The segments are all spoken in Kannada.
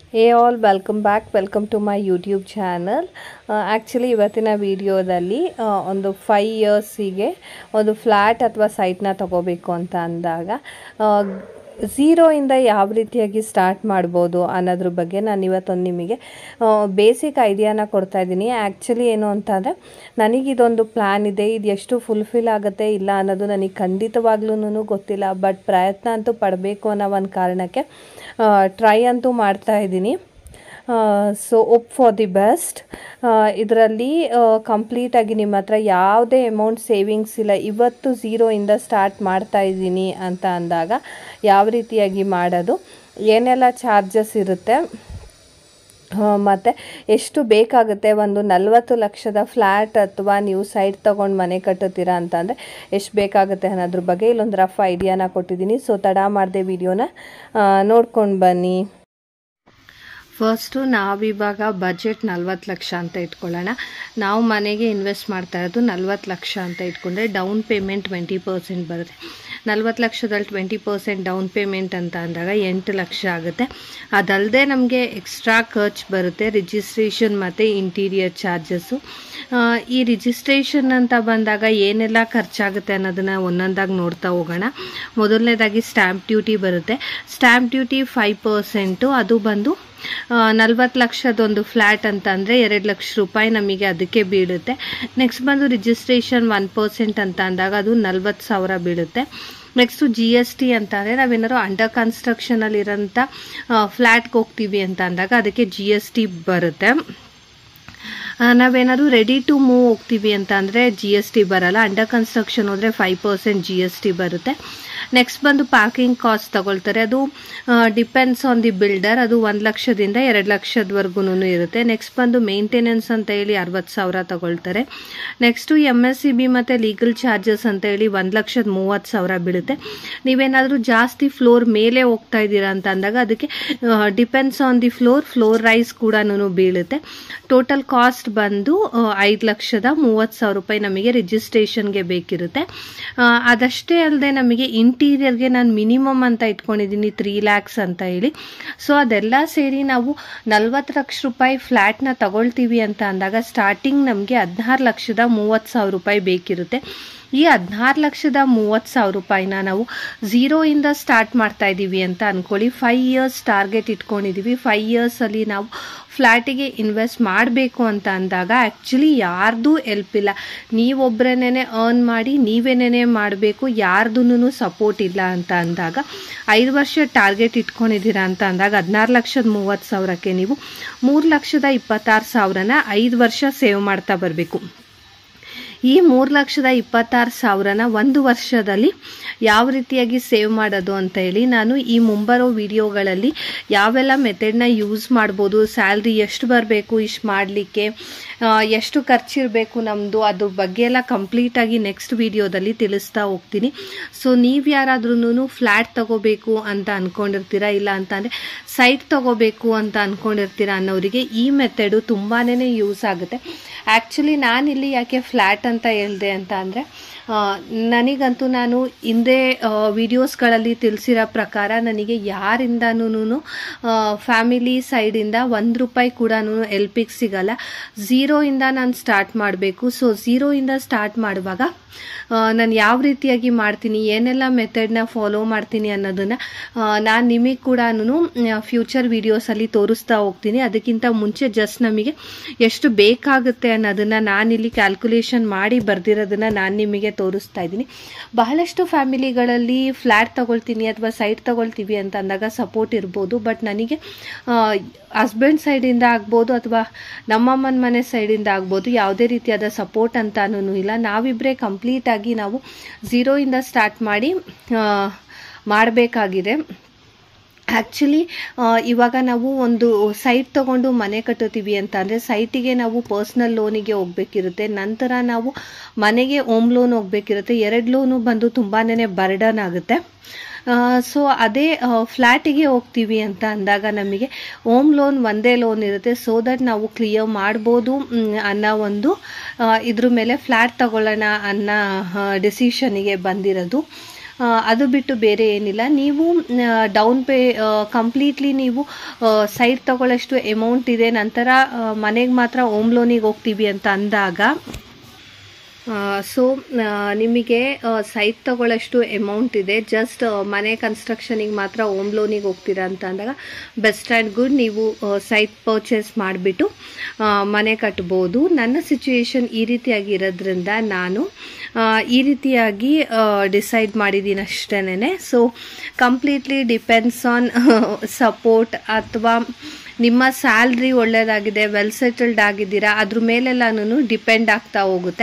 hey all welcome back welcome to my YouTube channel actually ಇವತ್ತಿನ ವಿಡಿಯೋದಲ್ಲಿ ಒಂದು ಫೈ ಇಯರ್ಸಿಗೆ ಒಂದು ಫ್ಲ್ಯಾಟ್ ಅಥವಾ ಸೈಟ್ನ ತಗೋಬೇಕು ಅಂತ ಅಂದಾಗ ಝೀರೋಯಿಂದ ಯಾವ ರೀತಿಯಾಗಿ ಸ್ಟಾರ್ಟ್ ಮಾಡ್ಬೋದು ಅನ್ನೋದ್ರ ಬಗ್ಗೆ ನಾನು ಇವತ್ತೊಂದು ನಿಮಗೆ ಬೇಸಿಕ್ ಐಡಿಯಾನ ಕೊಡ್ತಾ ಇದ್ದೀನಿ ಆ್ಯಕ್ಚುಲಿ ಏನು ಅಂತಂದರೆ ನನಗಿದೊಂದು ಪ್ಲ್ಯಾನ್ ಇದೆ ಇದು ಎಷ್ಟು ಫುಲ್ಫಿಲ್ ಆಗುತ್ತೆ ಇಲ್ಲ ಅನ್ನೋದು ನನಗೆ ಖಂಡಿತವಾಗ್ಲೂ ಗೊತ್ತಿಲ್ಲ ಬಟ್ ಪ್ರಯತ್ನ ಅಂತೂ ಪಡಬೇಕು ಅನ್ನೋ ಒಂದು ಕಾರಣಕ್ಕೆ ಟ್ರೈ ಅಂತೂ ಮಾಡ್ತಾ ಇದ್ದೀನಿ so hope for the best ಇದರಲ್ಲಿ ಕಂಪ್ಲೀಟಾಗಿ ನಿಮ್ಮ ಹತ್ರ ಯಾವುದೇ ಅಮೌಂಟ್ ಸೇವಿಂಗ್ಸ್ ಇಲ್ಲ ಇವತ್ತು ಝೀರೋಯಿಂದ ಸ್ಟಾರ್ಟ್ ಮಾಡ್ತಾ ಇದ್ದೀನಿ ಅಂತ ಅಂದಾಗ ಯಾವ ರೀತಿಯಾಗಿ ಮಾಡೋದು ಏನೆಲ್ಲ ಚಾರ್ಜಸ್ ಇರುತ್ತೆ ಮತ್ತು ಎಷ್ಟು ಬೇಕಾಗುತ್ತೆ ಒಂದು ನಲ್ವತ್ತು ಲಕ್ಷದ ಫ್ಲ್ಯಾಟ್ ಅಥವಾ ನೀವು ಸೈಟ್ ತೊಗೊಂಡು ಮನೆ ಕಟ್ಟುತ್ತೀರಾ ಅಂತಂದರೆ ಎಷ್ಟು ಬೇಕಾಗುತ್ತೆ ಅನ್ನೋದ್ರ ಬಗ್ಗೆ ಇಲ್ಲೊಂದು ರಫ್ ಐಡಿಯಾನ ಕೊಟ್ಟಿದ್ದೀನಿ ಸೊ ತಡ ಮಾಡದೆ ವಿಡಿಯೋನ ನೋಡ್ಕೊಂಡು ಬನ್ನಿ ಫಸ್ಟು ನಾವಿವಾಗ ಬಜೆಟ್ ನಲ್ವತ್ತು ಲಕ್ಷ ಅಂತ ಇಟ್ಕೊಳ್ಳೋಣ ನಾವು ಮನೆಗೆ ಇನ್ವೆಸ್ಟ್ ಮಾಡ್ತಾ ಇರೋದು ನಲ್ವತ್ತು ಲಕ್ಷ ಅಂತ ಇಟ್ಕೊಂಡ್ರೆ ಡೌನ್ ಪೇಮೆಂಟ್ ಟ್ವೆಂಟಿ ಪರ್ಸೆಂಟ್ ಬರುತ್ತೆ ನಲ್ವತ್ತು ಲಕ್ಷದಲ್ಲಿ ಟ್ವೆಂಟಿ ಪರ್ಸೆಂಟ್ ಡೌನ್ ಪೇಮೆಂಟ್ ಅಂತ ಅಂದಾಗ ಎಂಟು ಲಕ್ಷ ಆಗುತ್ತೆ ಅದಲ್ಲದೆ ನಮಗೆ ಎಕ್ಸ್ಟ್ರಾ ಖರ್ಚು ಬರುತ್ತೆ ರಿಜಿಸ್ಟ್ರೇಷನ್ ಮತ್ತು ಇಂಟೀರಿಯರ್ ಚಾರ್ಜಸ್ಸು ಈ ರಿಜಿಸ್ಟ್ರೇಷನ್ ಅಂತ ಬಂದಾಗ ಏನೆಲ್ಲ ಖರ್ಚಾಗುತ್ತೆ ಅನ್ನೋದನ್ನು ಒಂದೊಂದಾಗಿ ನೋಡ್ತಾ ಹೋಗೋಣ ಮೊದಲನೇದಾಗಿ ಸ್ಟ್ಯಾಂಪ್ ಡ್ಯೂಟಿ ಬರುತ್ತೆ ಸ್ಟ್ಯಾಂಪ್ ಡ್ಯೂಟಿ ಫೈವ್ ಪರ್ಸೆಂಟು ಅದು ಬಂದು ನಲ್ವತ್ತು ಲಕ್ಷದೊಂದು ಫ್ಲ್ಯಾಟ್ ಅಂತ ಅಂದರೆ ಎರಡು ಲಕ್ಷ ರೂಪಾಯಿ ನಮಗೆ ಅದಕ್ಕೆ ಬೀಳುತ್ತೆ ನೆಕ್ಸ್ಟ್ ಬಂದು ರಿಜಿಸ್ಟ್ರೇಷನ್ ಒನ್ ಪರ್ಸೆಂಟ್ ಅಂತ ಅಂದಾಗ ಅದು ನಲ್ವತ್ತು ಸಾವಿರ ಬೀಳುತ್ತೆ ನೆಕ್ಸ್ಟು ಜಿ ಎಸ್ ಟಿ ಅಂತ ಅಂದರೆ ನಾವೇನಾದ್ರು ಅಂಡರ್ ಕನ್ಸ್ಟ್ರಕ್ಷನಲ್ಲಿರೋಂಥ ಫ್ಲ್ಯಾಟ್ಗೆ ಹೋಗ್ತೀವಿ ಅಂತ ಅಂದಾಗ ಅದಕ್ಕೆ ಜಿ ಎಸ್ ಟಿ ಬರುತ್ತೆ ನಾವೇನಾದ್ರು ರೆಡಿ ಟು ಮೂವ್ ಹೋಗ್ತೀವಿ ಅಂತ ಅಂದರೆ ಜಿ ಎಸ್ ಟಿ ಬರಲ್ಲ ಅಂಡರ್ ಕನ್ಸ್ಟ್ರಕ್ಷನ್ ಹೋದರೆ five percent G S T ಬರುತ್ತೆ ನೆಕ್ಸ್ಟ್ ಬಂದು ಪಾರ್ಕಿಂಗ್ ಕಾಸ್ಟ್ ತಗೊಳ್ತಾರೆ ಅದು ಡಿಪೆಂಡ್ಸ್ ಆನ್ ದಿ ಬಿಲ್ಡರ್ ಅದು ಒಂದು ಲಕ್ಷದಿಂದ ಎರಡು ಲಕ್ಷದವರೆಗೂ ಇರುತ್ತೆ ನೆಕ್ಸ್ಟ್ ಬಂದು ಮೇಂಟೆನೆನ್ಸ್ ಅಂತ ಹೇಳಿ ಅರವತ್ತು ಸಾವಿರ ತಗೊಳ್ತಾರೆ next M S C B ಮತ್ತು ಲೀಗಲ್ ಚಾರ್ಜಸ್ ಅಂತ ಹೇಳಿ ಒಂದು ಲಕ್ಷದ ಮೂವತ್ತು ಸಾವಿರ ಬೀಳುತ್ತೆ ನೀವೇನಾದರೂ ಜಾಸ್ತಿ ಫ್ಲೋರ್ ಮೇಲೆ ಹೋಗ್ತಾ ಇದ್ದೀರಾ ಅಂತ ಅಂದಾಗ ಅದಕ್ಕೆ depends on the floor floor rise ಕೂಡ ಬೀಳುತ್ತೆ ಟೋಟಲ್ ಕಾಸ್ಟ್ ಬಂದು ಐದು ಲಕ್ಷದ ಮೂವತ್ತು ಸಾವಿರ ರೂಪಾಯಿ ನಮಗೆ ರಿಜಿಸ್ಟ್ರೇಷನ್ಗೆ ಬೇಕಿರುತ್ತೆ ಅದಷ್ಟೇ ಅಲ್ಲದೆ ನಮಗೆ ಇಂಟೀರಿಯರ್ಗೆ ನಾನು ಮಿನಿಮಮ್ ಅಂತ ಇಟ್ಕೊಂಡಿದ್ದೀನಿ ತ್ರೀ ಲ್ಯಾಕ್ಸ್ ಅಂತ ಹೇಳಿ ಸೊ ಅದೆಲ್ಲ ಸೇರಿ ನಾವು ನಲ್ವತ್ತು ಲಕ್ಷ ರೂಪಾಯಿ ಫ್ಲ್ಯಾಟ್ನ ತಗೊಳ್ತೀವಿ ಅಂತ ಅಂದಾಗ ಸ್ಟಾರ್ಟಿಂಗ್ ನಮಗೆ ಹದಿನಾರು ಲಕ್ಷದ ಮೂವತ್ತು ಸಾವಿರ ರೂಪಾಯಿ ಬೇಕಿರುತ್ತೆ ಈ ಹದಿನಾರು ಲಕ್ಷದ ಮೂವತ್ತು ಸಾವಿರ ರೂಪಾಯಿನ ನಾವು ಝೀರೋಯಿಂದ ಸ್ಟಾರ್ಟ್ ಮಾಡ್ತಾ ಇದ್ದೀವಿ ಅಂತ ಅಂದ್ಕೊಳ್ಳಿ ಫೈವ್ ಇಯರ್ಸ್ ಟಾರ್ಗೆಟ್ ಇಟ್ಕೊಂಡಿದ್ದೀವಿ ಫೈವ್ ಇಯರ್ಸಲ್ಲಿ ನಾವು ಫ್ಲ್ಯಾಟಿಗೆ ಇನ್ವೆಸ್ಟ್ ಮಾಡಬೇಕು ಅಂತ ಅಂದಾಗ ಆ್ಯಕ್ಚುಲಿ ಯಾರ್ದೂ ಎಲ್ಪ್ ಇಲ್ಲ ನೀವೊಬ್ಬರೇನೇ ಅರ್ನ್ ಮಾಡಿ ನೀವೇನೇ ಮಾಡಬೇಕು ಯಾರ್ದೂ ಸಪೋರ್ಟ್ ಇಲ್ಲ ಅಂತ ಅಂದಾಗ ಐದು ವರ್ಷ ಟಾರ್ಗೆಟ್ ಇಟ್ಕೊಂಡಿದ್ದೀರಾ ಅಂತ ಅಂದಾಗ ಹದಿನಾರು ಲಕ್ಷದ ಮೂವತ್ತು ಸಾವಿರಕ್ಕೆ ನೀವು ಮೂರು ಲಕ್ಷದ ಇಪ್ಪತ್ತಾರು ಸಾವಿರನ ಐದು ವರ್ಷ ಸೇವ್ ಮಾಡ್ತಾ ಬರಬೇಕು ಈ ಮೂರು ಲಕ್ಷದ ಇಪ್ಪತ್ತಾರು ಸಾವಿರನ ಒಂದು ವರ್ಷದಲ್ಲಿ ಯಾವ ರೀತಿಯಾಗಿ ಸೇವ್ ಮಾಡೋದು ಅಂತ ಹೇಳಿ ನಾನು ಈ ಮುಂಬರೋ ವಿಡಿಯೋಗಳಲ್ಲಿ ಯಾವೆಲ್ಲ ಮೆಥಡ್ನ ಯೂಸ್ ಮಾಡ್ಬೋದು ಸ್ಯಾಲ್ರಿ ಎಷ್ಟು ಬರಬೇಕು ಇಷ್ಟು ಮಾಡಲಿಕ್ಕೆ ಎಷ್ಟು ಖರ್ಚಿರಬೇಕು ನಮ್ಮದು ಅದ್ರ ಬಗ್ಗೆ ಎಲ್ಲ ಕಂಪ್ಲೀಟಾಗಿ ನೆಕ್ಸ್ಟ್ ವಿಡಿಯೋದಲ್ಲಿ ತಿಳಿಸ್ತಾ ಹೋಗ್ತೀನಿ ಸೊ ನೀವು ಯಾರಾದ್ರೂ ಫ್ಲ್ಯಾಟ್ ತಗೋಬೇಕು ಅಂತ ಅಂದ್ಕೊಂಡಿರ್ತೀರಾ ಇಲ್ಲ ಅಂತಂದರೆ ಸೈಟ್ ತಗೋಬೇಕು ಅಂತ ಅಂದ್ಕೊಂಡಿರ್ತೀರಾ ಅನ್ನೋರಿಗೆ ಈ ಮೆಥಡು ತುಂಬಾ ಯೂಸ್ ಆಗುತ್ತೆ ಆ್ಯಕ್ಚುಲಿ ನಾನಿಲ್ಲಿ ಯಾಕೆ ಫ್ಲ್ಯಾಟ್ ಅಂತ ಹೇಳಿದೆ ಅಂತ ಅಂದರೆ ನನಗಂತೂ ನಾನು ಹಿಂದೆ ವಿಡಿಯೋಸ್ಗಳಲ್ಲಿ ತಿಳಿಸಿರೋ ಪ್ರಕಾರ ನನಗೆ ಯಾರಿಂದನೂ ಫ್ಯಾಮಿಲಿ ಸೈಡಿಂದ ಒಂದು ರೂಪಾಯಿ ಕೂಡ ಎಲ್ಪಿಗೆ ಸಿಗಲ್ಲ ಝೀರೋಯಿಂದ ನಾನು ಸ್ಟಾರ್ಟ್ ಮಾಡಬೇಕು ಸೊ ಝೀರೋಯಿಂದ ಸ್ಟಾರ್ಟ್ ಮಾಡುವಾಗ ನಾನು ಯಾವ ರೀತಿಯಾಗಿ ಮಾಡ್ತೀನಿ ಏನೆಲ್ಲ ಮೆಥಡ್ನ ಫಾಲೋ ಮಾಡ್ತೀನಿ ಅನ್ನೋದನ್ನು ನಾನು ನಿಮಗೆ ಕೂಡ ಫ್ಯೂಚರ್ ವೀಡಿಯೋಸಲ್ಲಿ ತೋರಿಸ್ತಾ ಹೋಗ್ತೀನಿ ಅದಕ್ಕಿಂತ ಮುಂಚೆ ಜಸ್ಟ್ ನಮಗೆ ಎಷ್ಟು ಬೇಕಾಗುತ್ತೆ ಅನ್ನೋದನ್ನು ನಾನಿಲ್ಲಿ ಕ್ಯಾಲ್ಕುಲೇಷನ್ ಮಾಡಿ ಬರ್ದಿರೋದನ್ನು ನಾನು ನಿಮಗೆ ತೋರಿಸ್ತಾ ಇದ್ದೀನಿ ಬಹಳಷ್ಟು ಫ್ಯಾಮಿಲಿಗಳಲ್ಲಿ ಫ್ಲ್ಯಾಟ್ ತಗೊಳ್ತೀನಿ ಅಥವಾ ಸೈಟ್ ತಗೊಳ್ತೀವಿ ಅಂತ ಅಂದಾಗ ಸಪೋರ್ಟ್ ಇರ್ಬೋದು ಬಟ್ ನನಗೆ ಹಸ್ಬೆಂಡ್ ಸೈಡಿಂದ ಆಗ್ಬೋದು ಅಥವಾ ನಮ್ಮಮ್ಮನ ಮನೆ ಸೈಡಿಂದ ಆಗ್ಬೋದು ಯಾವುದೇ ರೀತಿಯಾದ ಸಪೋರ್ಟ್ ಅಂತಾನೂ ಇಲ್ಲ ನಾವಿಬ್ಬರೇ ಕಂಪ್ಲೀಟಾಗಿ ನಾವು ಝೀರೋಯಿಂದ ಸ್ಟಾರ್ಟ್ ಮಾಡಿ ಮಾಡಬೇಕಾಗಿದೆ ಆ್ಯಕ್ಚುಲಿ ಇವಾಗ ನಾವು ಒಂದು ಸೈಟ್ ತೊಗೊಂಡು ಮನೆ ಕಟ್ಟುತ್ತೀವಿ ಅಂತ ಅಂದರೆ ಸೈಟಿಗೆ ನಾವು ಪರ್ಸ್ನಲ್ ಲೋನಿಗೆ ಹೋಗ್ಬೇಕಿರುತ್ತೆ ನಂತರ ನಾವು ಮನೆಗೆ ಹೋಮ್ ಲೋನ್ ಹೋಗ್ಬೇಕಿರುತ್ತೆ ಎರಡು ಲೋನು ಬಂದು ತುಂಬಾ ಬರ್ಡನ್ ಆಗುತ್ತೆ ಸೊ ಅದೇ ಫ್ಲ್ಯಾಟಿಗೆ ಹೋಗ್ತೀವಿ ಅಂತ ಅಂದಾಗ ನಮಗೆ ಹೋಮ್ ಲೋನ್ ಒಂದೇ ಲೋನ್ ಇರುತ್ತೆ ಸೊ ದಟ್ ನಾವು ಕ್ಲಿಯರ್ ಮಾಡ್ಬೋದು ಅನ್ನೋ ಒಂದು ಇದ್ರ ಮೇಲೆ ಫ್ಲ್ಯಾಟ್ ತಗೊಳ್ಳೋಣ ಅನ್ನೋ ಡಿಸಿಷನಿಗೆ ಬಂದಿರೋದು ಆ, ಅದು ಬಿಟ್ಟು ಬೇರೆ ಏನಿಲ್ಲ ನೀವು ಡೌನ್ ಪೇ ಕಂಪ್ಲೀಟ್ಲಿ ನೀವು ಸೈಟ್ ತಗೊಳ್ಳೋಷ್ಟು ಅಮೌಂಟ್ ಇದೆ ನಂತರ ಮನೆಗೆ ಮಾತ್ರ ಹೋಮ್ ಲೋನಿಗೆ ಹೋಗ್ತೀವಿ ಅಂತ ಅಂದಾಗ ಸೊ ನಿಮಗೆ ಸೈಟ್ ತಗೊಳ್ಳೋಷ್ಟು ಅಮೌಂಟ್ ಇದೆ ಜಸ್ಟ್ ಮನೆ ಕನ್ಸ್ಟ್ರಕ್ಷನಿಗೆ ಮಾತ್ರ ಹೋಮ್ ಲೋನಿಗೆ ಹೋಗ್ತೀರಾ ಅಂತ ಅಂದಾಗ ಬೆಸ್ಟ್ ಆ್ಯಂಡ್ ಗುಡ್ ನೀವು ಸೈಟ್ ಪರ್ಚೇಸ್ ಮಾಡಿಬಿಟ್ಟು ಮನೆ ಕಟ್ಬೋದು ನನ್ನ ಸಿಚುಯೇಷನ್ ಈ ರೀತಿಯಾಗಿ ಇರೋದ್ರಿಂದ ನಾನು ಆ, ಈ ರೀತಿಯಾಗಿ ಡಿಸೈಡ್ ಮಾಡಿದ್ದೀನಿ ಅಷ್ಟೇನೆ so completely depends on support ಅಥವಾ ನಿಮ್ಮ ಸ್ಯಾಲ್ರಿ ಒಳ್ಳೆಯದಾಗಿದೆ ವೆಲ್ ಸೆಟಲ್ಡ್ ಆಗಿದ್ದೀರಾ ಅದ್ರ ಮೇಲೆಲ್ಲನೂ ಡಿಪೆಂಡ್ ಆಗ್ತಾ ಹೋಗುತ್ತೆ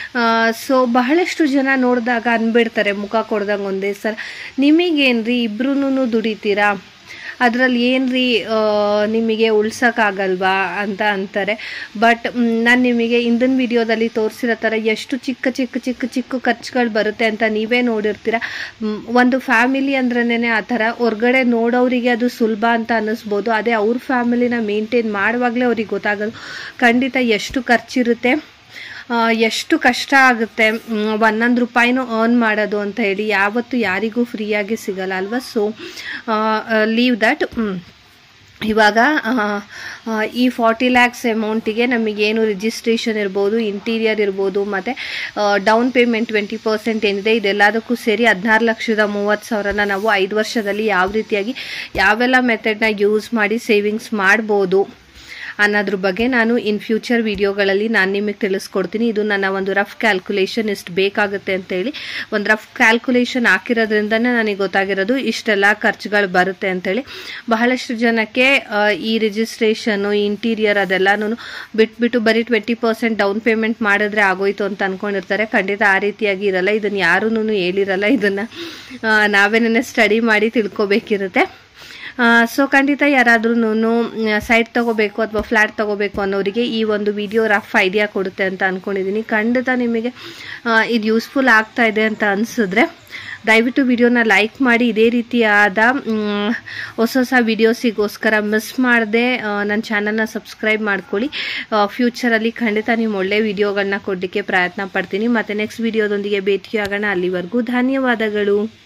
ಸೊ ಬಹಳಷ್ಟು ಜನ ನೋಡಿದಾಗ ಅನ್ಬಿಡ್ತಾರೆ ಮುಖ ಕೊಡ್ದಂಗೆ ಒಂದೇ ಸಲ ನಿಮಗೇನ್ರಿ ಇಬ್ರು ದುಡಿತೀರಾ ಅದರಲ್ಲಿ ಏನ್ರಿ ಆ, ನಿಮಗೆ ಉಳ್ಸೋಕ್ಕಾಗಲ್ವಾ ಅಂತ ಅಂತಾರೆ ಬಟ್ ನಾನು ನಿಮಗೆ ಹಿಂದಿನ ವಿಡಿಯೋದಲ್ಲಿ ತೋರಿಸಿರೋ ಥರ ಎಷ್ಟು ಚಿಕ್ಕ ಚಿಕ್ಕ ಚಿಕ್ಕ ಚಿಕ್ಕ ಖರ್ಚುಗಳು ಬರುತ್ತೆ ಅಂತ ನೀವೇ ನೋಡಿರ್ತೀರ ಮ್, ಒಂದು ಫ್ಯಾಮಿಲಿ ಅಂದ್ರೇ ಆ ಥರ ಹೊರ್ಗಡೆ ನೋಡೋರಿಗೆ ಅದು ಸುಲಭ ಅಂತ ಅನ್ನಿಸ್ಬೋದು ಅದೇ ಅವ್ರ ಫ್ಯಾಮಿಲಿನ ಮೇಂಟೈನ್ ಮಾಡುವಾಗಲೇ ಅವ್ರಿಗೆ ಗೊತ್ತಾಗೋದು ಖಂಡಿತ ಎಷ್ಟು ಖರ್ಚಿರುತ್ತೆ ಆ, ಎಷ್ಟು ಕಷ್ಟ ಆಗುತ್ತೆ ಮ್, ಒಂದೊಂದು ರೂಪಾಯಿನೂ ಅರ್ನ್ ಮಾಡೋದು ಅಂತ ಹೇಳಿ ಯಾವತ್ತೂ ಯಾರಿಗೂ ಫ್ರೀಯಾಗಿ ಸಿಗಲ್ಲ ಅಲ್ವಾ ಸೊ ಲೀವ್ ದಟ್ ಇವಾಗ ಆ, ಆ, ಈ ಫಾರ್ಟಿ ಲ್ಯಾಕ್ಸ್ ಅಮೌಂಟಿಗೆ ನಮಗೇನು ರಿಜಿಸ್ಟ್ರೇಷನ್ ಇರ್ಬೋದು ಇಂಟೀರಿಯರ್ ಇರ್ಬೋದು ಮತ್ತು ಡೌನ್ ಪೇಮೆಂಟ್ ಟ್ವೆಂಟಿ ಪರ್ಸೆಂಟ್ ಏನಿದೆ ಇದೆಲ್ಲದಕ್ಕೂ ಸೇರಿ ಹದಿನಾರು ಲಕ್ಷದ ಮೂವತ್ತು ಸಾವಿರನ ನಾವು ಐದು ವರ್ಷದಲ್ಲಿ ಯಾವ ರೀತಿಯಾಗಿ ಯಾವೆಲ್ಲ ಮೆಥಡ್ನ ಯೂಸ್ ಮಾಡಿ ಸೇವಿಂಗ್ಸ್ ಮಾಡ್ಬೋದು ಅನ್ನೋದ್ರ ಬಗ್ಗೆ ನಾನು ಇನ್ ಫ್ಯೂಚರ್ ವಿಡಿಯೋಗಳಲ್ಲಿ ನಾನು ನಿಮಗೆ ತಿಳಿಸ್ಕೊಡ್ತೀನಿ ಇದು ನನ್ನ ಒಂದು ರಫ್ ಕ್ಯಾಲ್ಕುಲೇಷನ್ ಇಷ್ಟು ಬೇಕಾಗುತ್ತೆ ಅಂತ ಹೇಳಿ ಒಂದು ರಫ್ ಕ್ಯಾಲ್ಕುಲೇಷನ್ ಹಾಕಿರೋದ್ರಿಂದನೇ ನನಗೆ ಗೊತ್ತಾಗಿರೋದು ಇಷ್ಟೆಲ್ಲ ಖರ್ಚುಗಳು ಬರುತ್ತೆ ಅಂತೇಳಿ ಬಹಳಷ್ಟು ಜನಕ್ಕೆ ಆ, ಈ ರಿಜಿಸ್ಟ್ರೇಷನು ಇಂಟೀರಿಯರ್ ಅದೆಲ್ಲನೂ ಬಿಟ್ಬಿಟ್ಟು ಬರೀ ಟ್ವೆಂಟಿ ಪರ್ಸೆಂಟ್ ಡೌನ್ ಪೇಮೆಂಟ್ ಮಾಡಿದ್ರೆ ಆಗೋಯ್ತು ಅಂತ ಅನ್ಕೊಂಡಿರ್ತಾರೆ ಖಂಡಿತ ಆ ರೀತಿಯಾಗಿ ಇರಲ್ಲ ಇದನ್ನು ಯಾರೂ ಹೇಳಿರಲ್ಲ ಇದನ್ನು ನಾವೇನೇ ಸ್ಟಡಿ ಮಾಡಿ ತಿಳ್ಕೊಬೇಕಿರುತ್ತೆ ಸೊ ಖಂಡಿತ ಯಾರಾದ್ರೂ ಸೈಟ್ ತಗೋಬೇಕು ಅಥವಾ ಫ್ಲ್ಯಾಟ್ ತಗೋಬೇಕು ಅನ್ನೋರಿಗೆ ಈ ಒಂದು ವಿಡಿಯೋ ರಫ್ ಐಡಿಯಾ ಕೊಡುತ್ತೆ ಅಂತ ಅನ್ಕೊಂಡಿದ್ದೀನಿ ಖಂಡಿತ ನಿಮಗೆ ಆ, ಇದು ಯೂಸ್ಫುಲ್ ಆಗ್ತಾ ಇದೆ ಅಂತ ಅನಿಸಿದ್ರೆ ದಯವಿಟ್ಟು ವಿಡಿಯೋನ ಲೈಕ್ ಮಾಡಿ ಇದೇ ರೀತಿಯಾದ ಮ್, ಹೊಸ ಹೊಸ ವಿಡಿಯೋಸಿಗೋಸ್ಕರ ಮಿಸ್ ಮಾಡದೆ ನನ್ನ ಚಾನಲ್ನ ಸಬ್ಸ್ಕ್ರೈಬ್ ಮಾಡ್ಕೊಳ್ಳಿ ಫ್ಯೂಚರಲ್ಲಿ ಖಂಡಿತ ನೀವು ಒಳ್ಳೆ ವಿಡಿಯೋಗಳನ್ನ ಕೊಡಲಿಕ್ಕೆ ಪ್ರಯತ್ನ ಪಡ್ತೀನಿ ಮತ್ತು ನೆಕ್ಸ್ಟ್ ವಿಡಿಯೋದೊಂದಿಗೆ ಭೇಟಿಯಾಗೋಣ ಅಲ್ಲಿವರೆಗೂ ಧನ್ಯವಾದಗಳು